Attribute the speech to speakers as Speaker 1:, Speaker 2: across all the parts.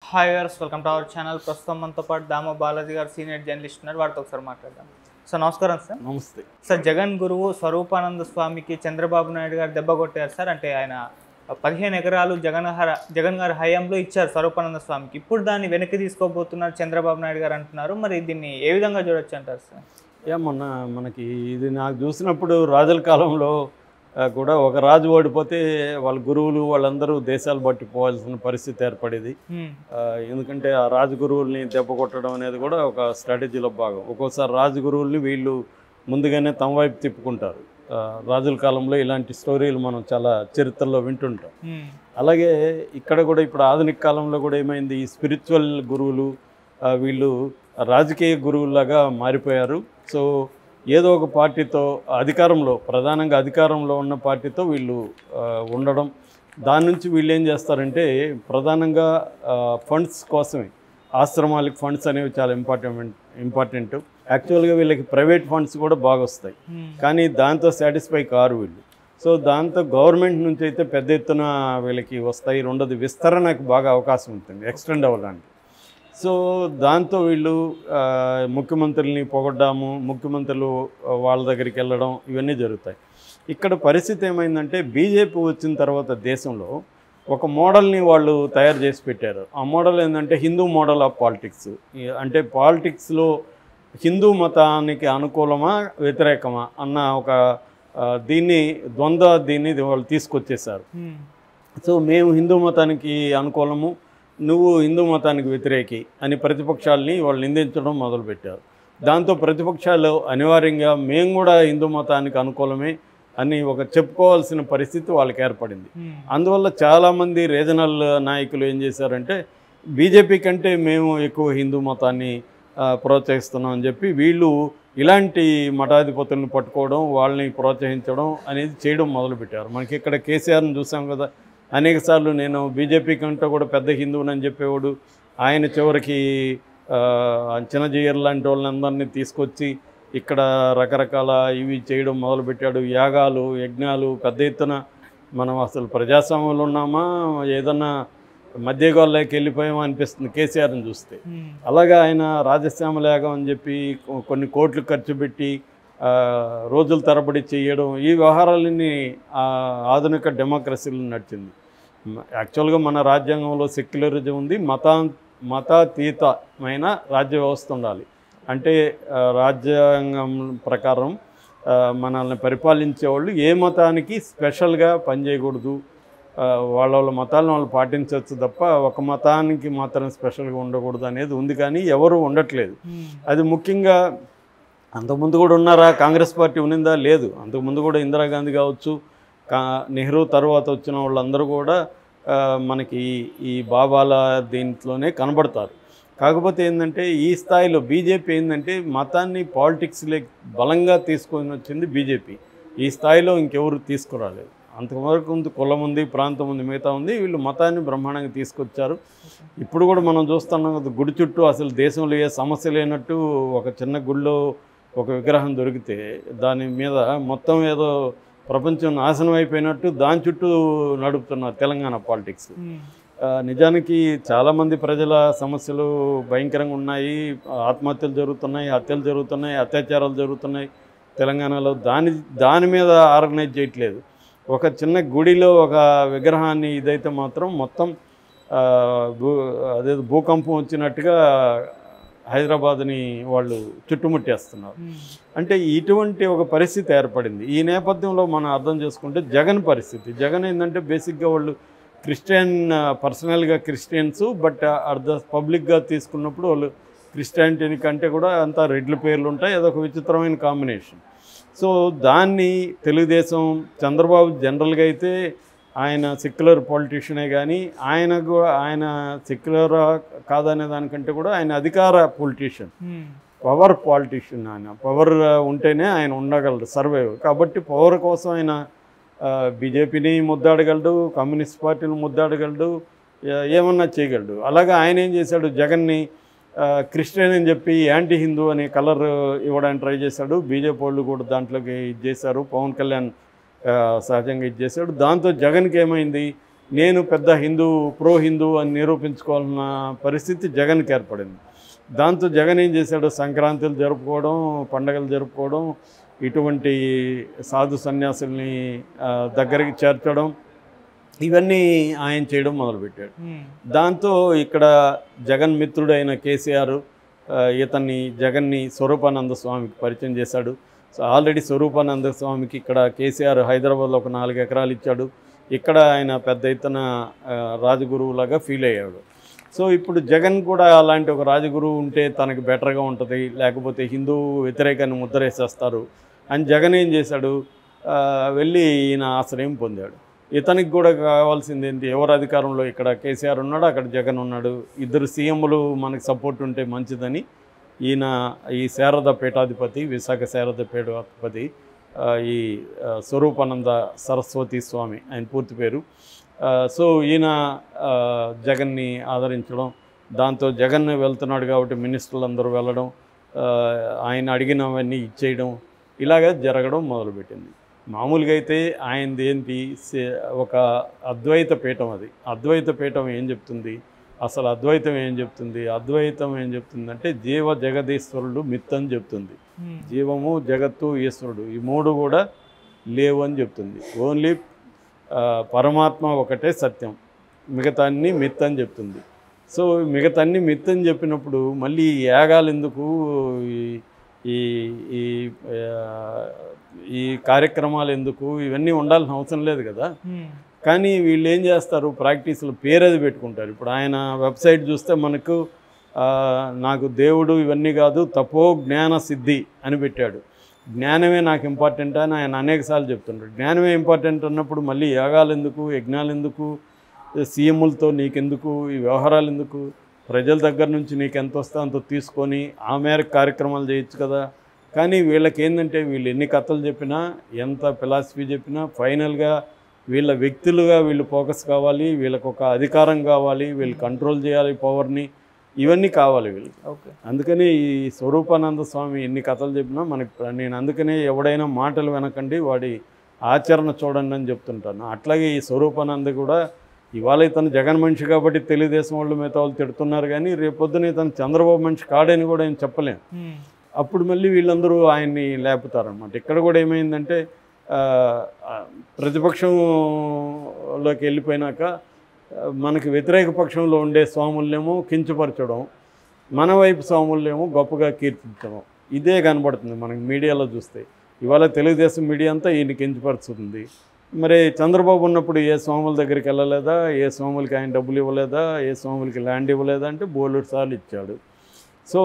Speaker 1: Hi గారు welcome to our channel ప్రస్తుతం మనతో పాటు దామో బాలాజీ గారు సీనియర్ జర్నలిస్ట్ ఉన్నారు వారితో ఒకసారి మాట్లాడదాం సార్ నమస్కారం సార్
Speaker 2: నమస్తే
Speaker 1: సార్ జగన్ గురువు స్వరూపానంద స్వామికి చంద్రబాబు నాయుడు గారు దెబ్బ కొట్టారు సార్ అంటే ఆయన పదిహేను ఎకరాలు జగన్ హర జగన్ గారి హయాంలో ఇచ్చారు స్వరూపానంద స్వామికి ఇప్పుడు దాన్ని వెనక్కి తీసుకోబోతున్నారు చంద్రబాబు నాయుడు గారు అంటున్నారు మరి దీన్ని ఏ విధంగా చూడొచ్చు అంటారు సార్
Speaker 2: ఏ మొన్న మనకి ఇది నాకు చూసినప్పుడు రాజుల కాలంలో ఆ, కూడా ఒక రాజు ఓడిపోతే వాళ్ళ గురువులు వాళ్ళందరూ దేశాలు బట్టి పోవాల్సిన పరిస్థితి ఏర్పడేది
Speaker 1: హ్మ్.
Speaker 2: ఆ, ఎందుకంటే ఆ రాజగురువుల్ని దెబ్బ కొట్టడం అనేది కూడా ఒక స్ట్రాటజీలో భాగం ఒక్కోసారి రాజగురువుల్ని వీళ్ళు ముందుగానే తమ వైపు తిప్పుకుంటారు ఆ, రాజుల కాలంలో ఇలాంటి స్టోరీలు మనం చాలా చరిత్రలో వింటుంటాం
Speaker 1: హ్మ్.
Speaker 2: అలాగే ఇక్కడ కూడా ఇప్పుడు ఆధునిక కాలంలో కూడా ఏమైంది ఈ స్పిరిచువల్ గురువులు ఆ, వీళ్ళు రాజకీయ గురువులాగా మారిపోయారు సో ఏదో ఒక పార్టీతో అధికారంలో ప్రధానంగా అధికారంలో ఉన్న పార్టీతో వీళ్ళు ఆ, ఉండడం దాని నుంచి వీళ్ళు ఏం చేస్తారంటే ప్రధానంగా ఫండ్స్ కోసమే ఆశ్రమాలకు ఫండ్స్ అనేవి చాలా ఇంపార్టెంట్ ఇంపార్టెంట్ యాక్చువల్గా వీళ్ళకి ప్రైవేట్ ఫండ్స్ కూడా బాగా వస్తాయి
Speaker 1: హ్మ్.
Speaker 2: కానీ దాంతో సాటిస్ఫై కారు వీళ్ళు సో దాంతో గవర్నమెంట్ నుంచి అయితే పెద్ద ఎత్తున వీళ్ళకి వస్తాయి రెండోది విస్తరణకు బాగా అవకాశం ఉంటుంది ఎక్స్టెండ్ అవ్వడానికి సో దాంతో వీళ్ళు ఆ, ముఖ్యమంత్రుల్ని పొగడ్డాము ముఖ్యమంత్రులు ఆ, వాళ్ళ దగ్గరికి వెళ్ళడం ఇవన్నీ జరుగుతాయి ఇక్కడ పరిస్థితి ఏమైందంటే బీజేపీ వచ్చిన తర్వాత దేశంలో ఒక మోడల్ని వాళ్ళు తయారు చేసి పెట్టారు ఆ మోడల్ ఏంటంటే హిందూ మోడల్ ఆఫ్ పాలిటిక్స్ అంటే పాలిటిక్స్లో హిందూ మతానికి అనుకూలమా వ్యతిరేకమా అన్న ఒక ఆ, దీన్ని ద్వంద్వ దీన్ని వాళ్ళు తీసుకొచ్చేసారు
Speaker 1: హ్మ్.
Speaker 2: సో మేము హిందూ మతానికి అనుకూలము నువ్వు హిందూ మతానికి వ్యతిరేకి అని ప్రతిపక్షాలని వాళ్ళు నిందించడం మొదలుపెట్టారు దాంతో ప్రతిపక్షాలు అనివార్యంగా మేము కూడా హిందూ మతానికి అనుకూలమే అని ఒక చెప్పుకోవాల్సిన పరిస్థితి వాళ్ళకి ఏర్పడింది
Speaker 1: హ్మ్.
Speaker 2: అందువల్ల చాలామంది రీజనల్ నాయకులు ఏం చేశారంటే బీజేపీ కంటే మేము ఎక్కువ హిందూ మతాన్ని ఆ, ప్రోత్సహిస్తున్నాం అని చెప్పి వీళ్ళు ఇలాంటి మఠాధిపతులను పట్టుకోవడం వాళ్ళని ప్రోత్సహించడం అనేది చేయడం మొదలుపెట్టారు మనకి ఇక్కడ కేసీఆర్ని చూసాం కదా అనేక సార్లు నేను బీజేపీ కంటే కూడా పెద్ద హిందువునని చెప్పేవాడు ఆయన చివరికి ఆ, చిన్నజీయర్ లాంటి వాళ్ళందరినీ తీసుకొచ్చి ఇక్కడ రకరకాల ఇవి చేయడం మొదలుపెట్టాడు యాగాలు యజ్ఞాలు పెద్ద ఎత్తున మనం అసలు ప్రజాస్వామ్యంలో ఉన్నామా ఏదన్నా మధ్యగోళ్ళకి వెళ్ళిపోయామా అనిపిస్తుంది కేసీఆర్ని చూస్తే
Speaker 1: హ్మ్.
Speaker 2: అలాగా ఆయన రాజశ్యామ యాగం అని చెప్పి కొ- కొన్ని కోట్లు ఖర్చు పెట్టి ఆ, రోజుల తరబడి చేయడం ఈ వ్యవహారాలన్నీ ఆ, ఆధునిక డెమోక్రసీలో నడిచింది మ- యాక్చువల్గా మన రాజ్యాంగంలో సెక్యులరిజం ఉంది మతా మతాతీతమైన రాజ్య వ్యవస్థ ఉండాలి అంటే ఆ, రాజ్యాంగం ప్రకారం ఆ, మనల్ని పరిపాలించే వాళ్ళు ఏ మతానికి స్పెషల్గా పనిచేయకూడదు ఆ, వాళ్ళ వాళ్ళ మతాలను వాళ్ళు పాటించవచ్చు తప్ప ఒక మతానికి మాత్రం స్పెషల్గా ఉండకూడదు అనేది ఉంది కానీ ఎవరు ఉండట్లేదు
Speaker 1: హ్మ్.
Speaker 2: అది ముఖ్యంగా అంతకుముందు కూడా ఉన్నారా కాంగ్రెస్ పార్టీ ఉన్నిందా లేదు అంతకుముందు కూడా ఇందిరాగాంధీ కావచ్చు కా నెహ్రూ తర్వాత వచ్చిన వాళ్ళందరూ కూడా ఆ, మనకి ఈ- ఈ బాబాల దీంట్లోనే కనబడతారు కాకపోతే ఏంటంటే ఈ స్థాయిలో బీజేపీ ఏంటంటే మతాన్ని పాలిటిక్స్లో బలంగా తీసుకొని వచ్చింది బీజేపీ ఈ స్థాయిలో ఇంకెవరు తీసుకురాలేదు అంతవరకు ఉంది కులం ఉంది ప్రాంతం ఉంది మిగతా ఉంది వీళ్ళు మతాన్ని బ్రహ్మాండంగా తీసుకొచ్చారు ఇప్పుడు కూడా మనం చూస్తున్నాం కదా గుడి చుట్టూ అసలు దేశంలో ఏ సమస్య లేనట్టు ఒక చిన్న గుడిలో ఒక విగ్రహం దొరికితే దాని మీద మొత్తం ఏదో ప్రపంచం నాశనం అయిపోయినట్టు దాని చుట్టూ నడుపుతున్నారు తెలంగాణ పాలిటిక్స్
Speaker 1: హ్మ్.
Speaker 2: ఆ, నిజానికి చాలామంది ప్రజల సమస్యలు భయంకరంగా ఉన్నాయి ఆత్మహత్యలు జరుగుతున్నాయి హత్యలు జరుగుతున్నాయి అత్యాచారాలు జరుగుతున్నాయి తెలంగాణలో దాని దాని మీద ఆర్గనైజ్ చేయట్లేదు ఒక చిన్న గుడిలో ఒక విగ్రహాన్ని ఇదైతే మాత్రం మొత్తం ఆ, భూ అదే భూకంపం వచ్చినట్టుగా హైదరాబాద్ని వాళ్ళు చుట్టుముట్టేస్తున్నారు
Speaker 1: హ్మ్.
Speaker 2: అంటే ఇటువంటి ఒక పరిస్థితి ఏర్పడింది ఈ నేపథ్యంలో మనం అర్థం చేసుకుంటే జగన్ పరిస్థితి జగన్ ఏంటంటే బేసిక్గా వాళ్ళు క్రిస్టియన్ పర్సనల్గా క్రిస్టియన్స్ బట్ అర్ధ పబ్లిక్గా తీసుకున్నప్పుడు వాళ్ళు క్రిస్టియానిటీని కంటే కూడా అంతా రెడ్ల పేర్లు ఉంటాయి అదొక విచిత్రమైన కాంబినేషన్ సో దాన్ని తెలుగుదేశం చంద్రబాబు జనరల్గా అయితే ఆయన సెక్యులర్ పొలిటీషియనే కానీ ఆయన గు- ఆయన సెక్యులర్ కాదనే దానికంటే కూడా ఆయన అధికార పొలిటీషియన్
Speaker 1: హ్మ్.
Speaker 2: పవర్ పాలిటీషియన్ ఆయన పవర్ ఉంటేనే ఆయన ఉండగలడు సర్వైవ్ కాబట్టి పవర్ కోసం ఆయన బీజేపీని ముద్దాడగలడు కమ్యూనిస్ట్ పార్టీని ముద్దాడగలడు ఏ- ఏమన్నా చేయగలడు అలాగే ఆయన ఏం చేశాడు జగన్ని ఆ, క్రిస్టియన్ అని చెప్పి యాంటీ హిందూ అనే కలర్ ఇవ్వడానికి ట్రై చేశాడు బీజేపీ వాళ్ళు కూడా దాంట్లోకి ఇది చేశారు పవన్ కళ్యాణ్ ఆ, సహజంగా ఇది చేశాడు దాంతో జగన్కి ఏమైంది నేను పెద్ద హిందూ ప్రో హిందూ అని నిరూపించుకోవాలన్న పరిస్థితి జగన్కి ఏర్పడింది దాంతో జగన్ ఏం చేశాడు సంక్రాంతులు జరుపుకోవడం పండగలు జరుపుకోవడం ఇటువంటి సాధు సన్యాసుల్ని ఆ, దగ్గరికి చేర్చడం ఇవన్నీ ఆయన చేయడం మొదలుపెట్టాడు
Speaker 1: ఉమ్,
Speaker 2: దాంతో ఇక్కడ జగన్ మిత్రుడైన కేసీఆర్ ఆ, ఇతన్ని జగన్ని స్వరూపానంద స్వామికి పరిచయం చేశాడు సో ఆల్రెడీ స్వరూపానంద స్వామికి ఇక్కడ కేసీఆర్ హైదరాబాద్లో ఒక నాలుగు ఎకరాలు ఇచ్చాడు ఇక్కడ ఆయన పెద్ద ఎత్తున ఆ, రాజగురువులాగా ఫీల్ అయ్యాడు సో ఇప్పుడు జగన్ కూడా అలాంటి ఒక రాజగురువు ఉంటే తనకి బెటర్గా ఉంటుంది లేకపోతే హిందూ వ్యతిరేకాన్ని ముద్రేసేస్తారు అని జగన్ ఏం చేశాడు ఆ, వెళ్ళి ఈయన ఆశ్రయం పొందాడు ఇతనికి కూడా కావాల్సింది ఏంటి ఎవరు అధికారంలో ఇక్కడ కేసీఆర్ ఉన్నాడు అక్కడ జగన్ ఉన్నాడు ఇద్దరు సీఎంలు మనకు సపోర్ట్ ఉంటే మంచిదని ఈయన ఈ శారద పీఠాధిపతి విశాఖ శారద పీఠాధిపతి ఆ, ఈ ఆ, స్వరూపానంద సరస్వతి స్వామి ఆయన పూర్తి పేరు ఆ, సో ఈయన ఆ, జగన్ని ఆదరించడం దాంతో జగన్ వెళ్తున్నాడు కాబట్టి మినిస్టర్లు అందరూ వెళ్ళడం ఆ, ఆయన అడిగినవన్నీ ఇచ్చేయడం ఇలాగ జరగడం మొదలుపెట్టింది మామూలుగా అయితే ఆయనది ఏంటి సే- ఒక అద్వైత పీఠం అది అద్వైత పీఠం ఏం చెప్తుంది అసలు అద్వైతం ఏం చెప్తుంది అద్వైతం ఏం చెప్తుంది అంటే జీవ జగదీశ్వరుడు మిత్ అని చెప్తుంది
Speaker 1: ఉమ్,
Speaker 2: జీవము జగత్తు ఈశ్వరుడు ఈ మూడు కూడా లేవు అని చెప్తుంది ఓన్లీ ఆ, పరమాత్మ ఒకటే సత్యం మిగతా అన్ని మిత్ అని చెప్తుంది సో మిగతా అన్ని మిత్ అని చెప్పినప్పుడు మళ్ళీ ఈ యాగాలు ఎందుకు ఈ- ఈ ఈ ఆ, ఈ కార్యక్రమాలు ఎందుకు ఇవన్నీ ఉండాల్సిన అవసరం లేదు కదా
Speaker 1: ఉమ్,
Speaker 2: కానీ వీళ్ళు ఏం చేస్తారు ప్రాక్టీస్లో పేరది పెట్టుకుంటారు ఇప్పుడు ఆయన వెబ్సైట్ చూస్తే మనకు ఆ, నాకు దేవుడు ఇవన్నీ కాదు తపో జ్ఞాన సిద్ధి అని పెట్టాడు జ్ఞానమే నాకు ఇంపార్టెంట్ అని ఆయన అనేకసార్లు చెప్తుంటాడు జ్ఞానమే ఇంపార్టెంట్ అన్నప్పుడు మళ్ళీ యాగాలు ఎందుకు యజ్ఞాలు ఎందుకు సీఎంలతో నీకెందుకు ఈ వ్యవహారాలు ఎందుకు ప్రజల దగ్గర నుంచి నీకు ఎంత వస్తే అంత తీసుకొని ఆ మేరకు కార్యక్రమాలు చేయొచ్చు కదా కానీ వీళ్ళకి ఏంటంటే వీళ్ళు ఎన్ని కథలు చెప్పినా ఎంత ఫిలాసఫీ చెప్పినా ఫైనల్గా వీళ్ళ వ్యక్తులుగా వీళ్ళు ఫోకస్ కావాలి వీళ్ళకి ఒక అధికారం కావాలి వీళ్ళు కంట్రోల్ చేయాలి పవర్ని ఇవన్నీ కావాలి వీళ్ళు
Speaker 1: ఓకే
Speaker 2: అందుకని ఈ స్వరూపానంద స్వామి ఎన్ని కథలు చెప్పినా మనకి నేను అందుకనే ఎవడైనా మాటలు వినకండి వాడి ఆచరణ చూడండి అని చెప్తుంటాను అట్లాగే ఈ స్వరూపానంద కూడా ఇవాళ ఇతను జగన్ మనిషి కాబట్టి తెలుగుదేశం వాళ్ళు మిగతా వాళ్ళు తిడుతున్నారు కానీ రేపొద్దున ఇతను చంద్రబాబు మనిషి కాడని కూడా ఏం చెప్పలేం
Speaker 1: ఉమ్,
Speaker 2: అప్పుడు మళ్ళీ వీళ్ళందరూ ఆయన్ని లేపుతారనమాట ఇక్కడ కూడా ఏమైందంటే ఆ, ఆ, ప్రతిపక్షంలోకి వెళ్ళిపోయినాక ఆ, మనకి వ్యతిరేక పక్షంలో ఉండే స్వాములనేమో కించపరచడం మన వైపు స్వాములనేమో గొప్పగా కీర్తించడం ఇదే కనబడుతుంది మనకి మీడియాలో చూస్తే ఇవాళ తెలుగుదేశం మీడియా అంతా ఈయన కించపరుచుతుంది మరి చంద్రబాబు ఉన్నప్పుడు ఏ స్వాముల దగ్గరికి వెళ్ళలేదా ఏ స్వాములకి ఆయన డబ్బులు ఇవ్వలేదా ఏ స్వాములకి ల్యాండ్ ఇవ్వలేదా అంటే బోలెడు సార్లు ఇచ్చాడు సో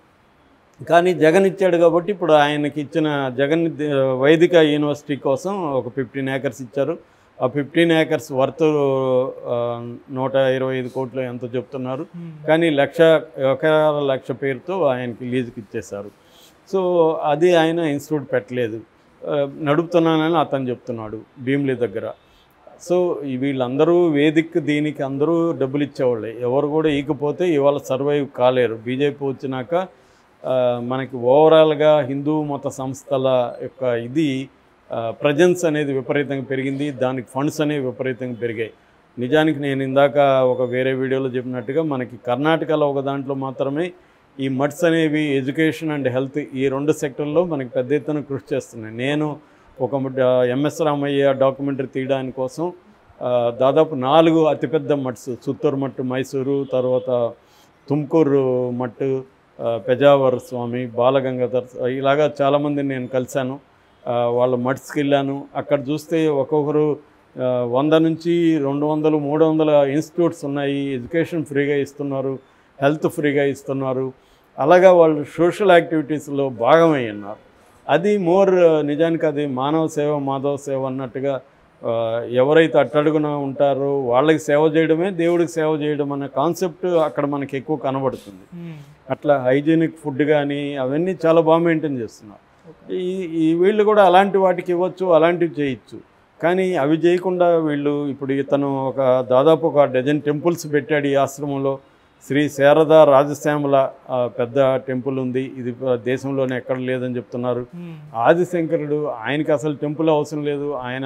Speaker 2: కానీ జగన్ ఇచ్చాడు కాబట్టి ఇప్పుడు ఆయనకి ఇచ్చిన జగన్ ది- వైదిక యూనివర్సిటీ కోసం ఒక ఫిఫ్టీన్ ఏకర్స్ ఇచ్చారు ఆ ఫిఫ్టీన్ ఏకర్స్ వర్త్ ఆ, నూట ఇరవై ఐదు కోట్లు ఎంతో చెప్తున్నారు
Speaker 1: ఉమ్,
Speaker 2: కానీ లక్ష ఎకరాల లక్ష పేరుతో ఆయనకి లీజుకి ఇచ్చేశారు సో అది ఆయన ఇన్స్టిట్యూట్ పెట్టలేదు ఆ, నడుపుతున్నానని అతను చెప్తున్నాడు భీమ్లీ దగ్గర సో ఈ వీళ్ళందరూ వేదిక దీనికి అందరూ డబ్బులు ఇచ్చేవాళ్ళే ఎవరు కూడా ఈకపోతే ఇవాళ సర్వైవ్ కాలేరు బీజేపీ వచ్చినాక ఆ, మనకి ఓవరాల్గా హిందూ మత సంస్థల యొక్క ఇది ప్రజెన్స్ అనేది విపరీతంగా పెరిగింది దానికి ఫండ్స్ అనేవి విపరీతంగా పెరిగాయి నిజానికి నేను ఇందాక ఒక వేరే వీడియోలో చెప్పినట్టుగా మనకి కర్ణాటకలో ఒక దాంట్లో మాత్రమే ఈ మట్స్ అనేవి ఎడ్యుకేషన్ అండ్ హెల్త్ ఈ రెండు సెక్టర్లో మనకి పెద్ద ఎత్తున కృషి చేస్తున్నాయి నేను ఒక ఎంఎస్ రామయ్య డాక్యుమెంటరీ తీయడానికి కోసం ఆ, దాదాపు నాలుగు అతిపెద్ద మట్స్ చిత్తూరు మట్టు మైసూరు తర్వాత తుమ్కూరు మట్టు ఆ, పెజావర్ స్వామి బాలగంగాధర్ ఇలాగా చాలామందిని నేను కలిశాను ఆ, వాళ్ళ మట్స్కి వెళ్ళాను అక్కడ చూస్తే ఒక్కొక్కరు ఆ, వంద నుంచి రెండు వందలు మూడు వందల ఇన్స్టిట్యూట్స్ ఉన్నాయి ఎడ్యుకేషన్ ఫ్రీగా ఇస్తున్నారు హెల్త్ ఫ్రీగా ఇస్తున్నారు అలాగా వాళ్ళు సోషల్ యాక్టివిటీస్లో భాగమై ఉన్నారు అది మోర్ నిజానికి అది మానవ సేవ మాధవ సేవ అన్నట్టుగా ఆ, ఎవరైతే అట్టడుగున ఉంటారో వాళ్ళకి సేవ చేయడమే దేవుడికి సేవ చేయడం అనే కాన్సెప్ట్ అక్కడ మనకి ఎక్కువ కనబడుతుంది
Speaker 1: ఉమ్,
Speaker 2: అట్లా హైజీనిక్ ఫుడ్ కానీ అవన్నీ చాలా బాగా మెయింటైన్ చేస్తున్నారు ఈ ఈ వీళ్ళు కూడా అలాంటి వాటికి ఇవ్వచ్చు అలాంటివి చేయొచ్చు కానీ అవి చేయకుండా వీళ్ళు ఇప్పుడు ఇతను ఒక దాదాపు ఒక డజన్ టెంపుల్స్ పెట్టాడు ఈ ఆశ్రమంలో శ్రీ శారద రాజశ్యామల ఆ, పెద్ద టెంపుల్ ఉంది ఇది దేశంలోనే ఎక్కడ లేదని చెప్తున్నారు
Speaker 1: ఉమ్,
Speaker 2: ఆదిశంకరుడు ఆయనకి అసలు టెంపుల్ అవసరం లేదు ఆయన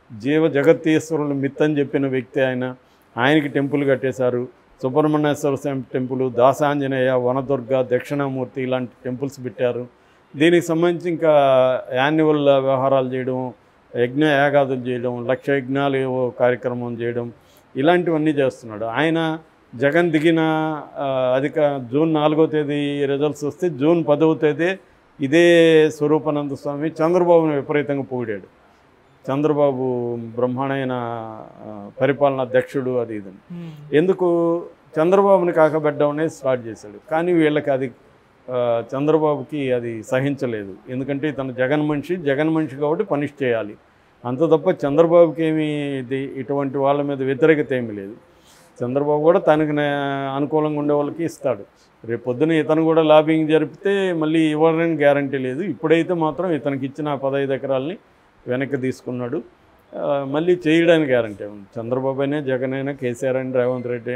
Speaker 2: జీవ జగత్తీశ్వరులు మిత్ అని చెప్పిన వ్యక్తి ఆయన ఆయనకి టెంపుల్ కట్టేశారు సుబ్రహ్మణ్యేశ్వర స్వామి టెంపుల్ దాసాంజనేయ వనదుర్గ దక్షిణామూర్తి ఇలాంటి టెంపుల్స్ పెట్టారు దీనికి సంబంధించి ఇంకా యాన్యువల్ వ్యవహారాలు చేయడం యజ్ఞ యాగాదులు చేయడం లక్ష యజ్ఞాలు ఏవో కార్యక్రమం చేయడం ఇలాంటివన్నీ చేస్తున్నాడు ఆయన జగన్ దిగిన ఆ, అధిక జూన్ నాలుగో తేదీ రిజల్ట్స్ వస్తే జూన్ పదవ తేదీ ఇదే స్వరూపానంద స్వామి చంద్రబాబును విపరీతంగా పొగిడాడు చంద్రబాబు బ్రహ్మాండమైన ఆ, పరిపాలనా దక్షుడు అది ఇది అని. ఎందుకు చంద్రబాబుని కాకబెట్టడం అనేది స్టార్ట్ చేశాడు కానీ వీళ్ళకి అది ఆ, చంద్రబాబుకి అది సహించలేదు ఎందుకంటే ఇతను జగన్ మనిషి జగన్ మనిషి కాబట్టి పనిష్ చేయాలి అంత తప్ప చంద్రబాబుకి ఏమీ ఇది ఇటువంటి వాళ్ళ మీద వ్యతిరేకత ఏమీ లేదు చంద్రబాబు కూడా తనకు నే- అనుకూలంగా ఉండే వాళ్ళకి ఇస్తాడు రేపు పొద్దున ఇతను కూడా లాబింగ్ జరిపితే మళ్ళీ ఇవ్వాలని గ్యారంటీ లేదు ఇప్పుడైతే మాత్రం ఇతనికి ఇచ్చిన పదహైదు ఎకరాలని వెనక్కి తీసుకున్నాడు ఆ, మళ్ళీ చేయడానికి గ్యారంటీ ఉంది చంద్రబాబు అయినా జగన్ అయినా కేసీఆర్ అయినా రేవంత్ రెడ్డి